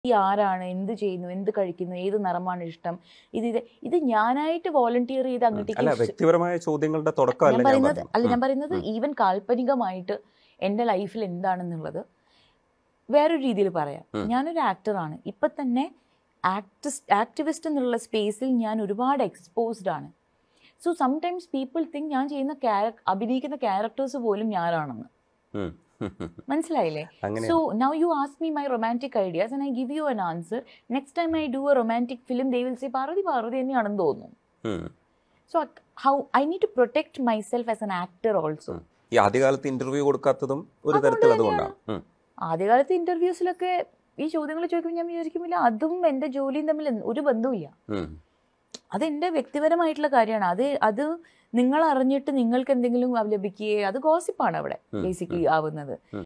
ഈ ആരാണ് എന്ത് ചെയ്യുന്നു എന്ത് കഴിക്കുന്നു ഏത് നിറമാണ് ഇഷ്ടം ഇത് ഇത് ഇത് ഞാനായിട്ട് വോളണ്ടിയർ ചെയ്ത് അല്ല അങ്ങോട്ടേക്ക് വ്യക്തിപരമായ ചോദ്യങ്ങളുടെ ഞാൻ തുടക്കമല്ല ഞാൻ പറയുന്നത് പറഞ്ഞത്. അല്ല ഉം. ഞാൻ പറയുന്നത് ഉം. ഈവൻ കാൽപ്പനികമായിട്ട് എൻ്റെ ലൈഫിൽ എന്താണെന്നുള്ളത് വേറൊരു രീതിയിൽ പറയാം ഉം. ഞാനൊരു ആക്ടറാണ് ഇപ്പൊ തന്നെ ആക്ടിസ്റ്റ് ആക്ടിവിസ്റ്റ് എന്നുള്ള സ്പേസിൽ ഞാൻ ഒരുപാട് എക്സ്പോസ്ഡ് ആണ് സോ സംടൈംസ് പീപ്പിൾ തിങ്ക് ഞാൻ ചെയ്യുന്ന ക്യാര അഭിനയിക്കുന്ന ക്യാരക്ടേഴ്സ് പോലും ഞാനാണെന്ന് ഉം. മനസ്സിലായില്ലേ അങ്ങനെ so now you ask me my romantic ideas and I give you an answer next time I do a romantic film they will say Parvathi Parvathi തന്നെയാണെന്ന് തോന്നുന്നു um. So how I need to protect myself as an actor also um. ഈ ആദ്യകാലത്ത് interview കൊടുക്കാത്തതും ഒരു അതുകൊണ്ട് തരത്തിൽ അതുകൊണ്ടാണ് ഉം. ആദ്യകാലത്ത് ഇന്റർവ്യൂസിലൊക്കെ ഈ ചോദ്യങ്ങൾ ചോദിക്കുമ്പോൾ ഞാൻ വിചാരിക്കുമില്ല അതും എൻ്റെ ജോലിയും തമ്മിൽ എന്ത് ഒരു ബന്ധവുമില്ല ഉം. അത് എൻ്റെ വ്യക്തിപരമായിട്ടുള്ള കാര്യമാണ് അത് അത് നിങ്ങൾ അറിഞ്ഞിട്ട് നിങ്ങൾക്ക് എന്തെങ്കിലും ലഭിക്കുകയോ അത് ഗോസിപ്പാണ് അവിടെ ഉം, ബേസിക്കലി ആവുന്നത് ഉം.